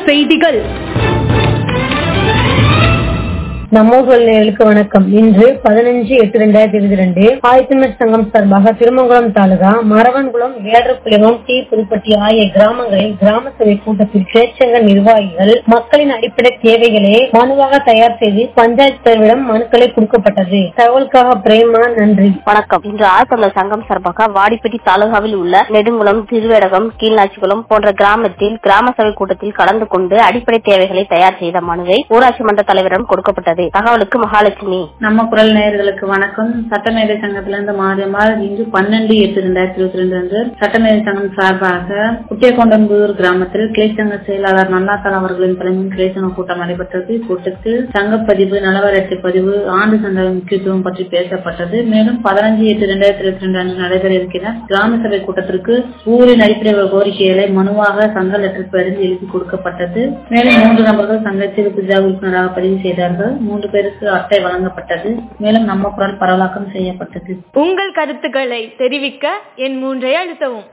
செய்திகள் நம்மூர் நேயர்களுக்கு வணக்கம் இன்று பதினஞ்சு எட்டு ரெண்டாயிரத்தி இருபத்தி ரெண்டு ஆயத்தமிழ் சங்கம் சார்பாக திருமங்குளம் தாலுகா மரவன்குளம் வேடர்குளம் டி புதுப்பட்டி ஆகிய கிராமங்களில் கிராம சபை கூட்டத்தில் கிளேச்சங்க நிர்வாகிகள் மக்களின் அடிப்படை தேவைகளை மனுவாக தயார் செய்து பஞ்சாயத்து தலைவரிடம் மனுக்களை கொடுக்கப்பட்டது தகவலுக்காக பிரேமா நன்றி வணக்கம் இன்று ஆழ்த்தமிழர் சங்கம் சார்பாக வாடிப்பட்டி தாலுகாவில் உள்ள நெடுங்குளம் திருவேடகம் கீழ்நாச்சிக்குளம் போன்ற கிராமத்தில் கிராம சபை கூட்டத்தில் கலந்து கொண்டு அடிப்படை தேவைகளை தயார் செய்த மனுவை ஊராட்சி மன்ற தலைவரிடம் கொடுக்கப்பட்டது தகவலுக்கு மகாலட்சுமி நம்ம குரல் நேயர்களுக்கு வணக்கம் சட்டமேதை சங்கத்திலிருந்து மாதமால் இன்று பன்னெண்டு எட்டு ரெண்டாயிரத்தி இருபத்தி ரெண்டு அன்று சட்டமேதை சங்கம் சார்பாக குட்டியக்கொண்டன்புதூர் கிராமத்தில் கிளைச்சங்க செயலாளர் நல்லாத்தாள் அவர்களின் தலைமையில் கிளைச்சங்க கூட்டம் நடைபெற்றது கூட்டத்தில் சங்கப்பதிவு நலவரட்டு பதிவு ஆண்டு சந்த முக்கியத்துவம் பற்றி பேசப்பட்டது மேலும் பதினஞ்சு எட்டு ரெண்டாயிரத்தி இருபத்தி ரெண்டு அன்று நடைபெற இருக்கிற கிராம சபை கூட்டத்திற்கு ஊரின் அடிப்படை கோரிக்கைகளை மனுவாக சங்க லெட்டர் பேரில் எழுதி கொடுக்கப்பட்டது மேலும் மூன்று நபர்கள் சங்கத்தில் புதிதாக உறுப்பினராக பதிவு செய்தார்கள் மூன்று பேருக்கு அட்டை வழங்கப்பட்டது மேலும் நம்ம குரல் பரவலாக்கம் செய்யப்பட்டது உங்கள் கருத்துக்களை தெரிவிக்க என் மூன்றை அழுத்தவும்